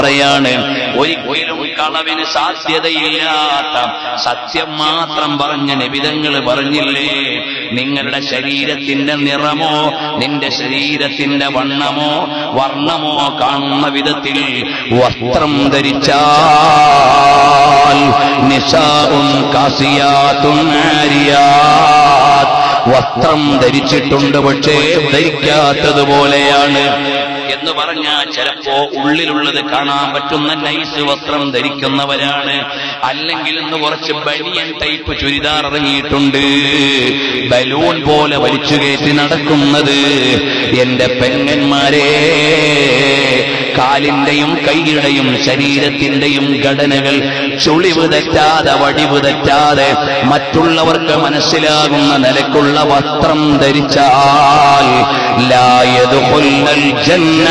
പറയാണ് ഒരിക്കലും കളവിന് സാധ്യതയില്ലാത്ത സത്യം മാത്രം പറഞ്ഞ നിബിതങ്ങൾ പറഞ്ഞില്ലേ നിങ്ങളുടെ ശരീരത്തിന്റെ നിറമോ നിന്റെ ശരീരത്തിന്റെ വണ്ണമോ വർണ്ണമോ കാണുന്ന വിധത്തിൽ വസ്ത്രം ധരിച്ചാൽ നിസാഉൻ കാസിയാത്തുൻ ആരിയാത്ത് വസ്ത്രം ധരിച്ചിട്ടുണ്ട് പക്ഷേ ധരിക്കാത്തതുപോലെയാണ് എന്ന് പറഞ്ഞാൽ ചിലപ്പോ ഉള്ളിലുള്ളത് കാണാൻ പറ്റുന്ന നൈസ് വസ്ത്രം ധരിക്കുന്നവരാണ് അല്ലെങ്കിൽ ഇന്ന് കുറച്ച് ബനിയൻ ടൈപ്പ് ചുരിദാർ ഇറങ്ങിയിട്ടുണ്ട് ബലൂൺ പോലെ വലിച്ചു കയറ്റി നടക്കുന്നത് എന്റെ പെങ്ങന്മാരെ കാലിന്റെയും കൈയുടെയും ശരീരത്തിന്റെയും ഘടനകൾ ചുളിവ് തെറ്റാതെ വടിവ് തെറ്റാതെ മറ്റുള്ളവർക്ക് മനസ്സിലാകുന്ന നിലക്കുള്ള വസ്ത്രം ധരിച്ചാൽ ലായത് കൊല്ലൽ ജന്ന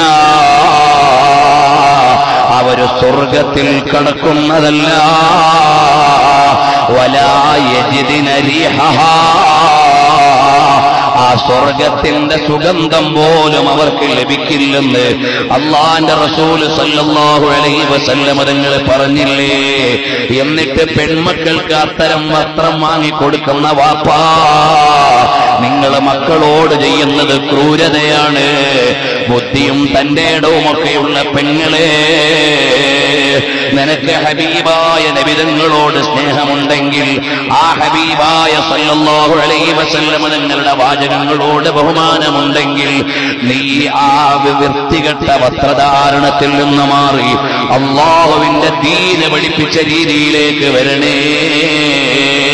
അവര് സ്വർഗത്തിൽ കടക്കുന്നതല്ല ആ സ്വർഗത്തിന്റെ സുഗന്ധം പോലും അവർക്ക് ലഭിക്കില്ലെന്ന് അള്ളാന്റെ റസൂല് സല്ലല്ലാഹു അലൈഹി വസല്ലമ തങ്ങൾ പറഞ്ഞില്ലേ എന്നിട്ട് പെൺമക്കൾക്ക് അത്തരം വസ്ത്രം വാങ്ങിക്കൊടുക്കുന്ന വാപ്പാ നിങ്ങൾ മക്കളോട് ചെയ്യുന്നത് ക്രൂരതയാണ് ബുദ്ധിയും തന്റെ ഇടവുമൊക്കെയുള്ള പെങ്ങളെ നിനക്ക് ഹബീബായ നബിതങ്ങളോട് സ്നേഹമുണ്ടെങ്കിൽ ആ ഹബീബായ സല്ലല്ലാഹു അലൈഹി വസല്ലമ നിങ്ങളുടെ വാചകങ്ങളോട് ബഹുമാനമുണ്ടെങ്കിൽ നീ ആ വൃത്തികെട്ട വസ്ത്രധാരണത്തിൽ നിന്ന് മാറി അള്ളാഹുവിന്റെ ദീന പഠിപ്പിച്ച രീതിയിലേക്ക് വരണേ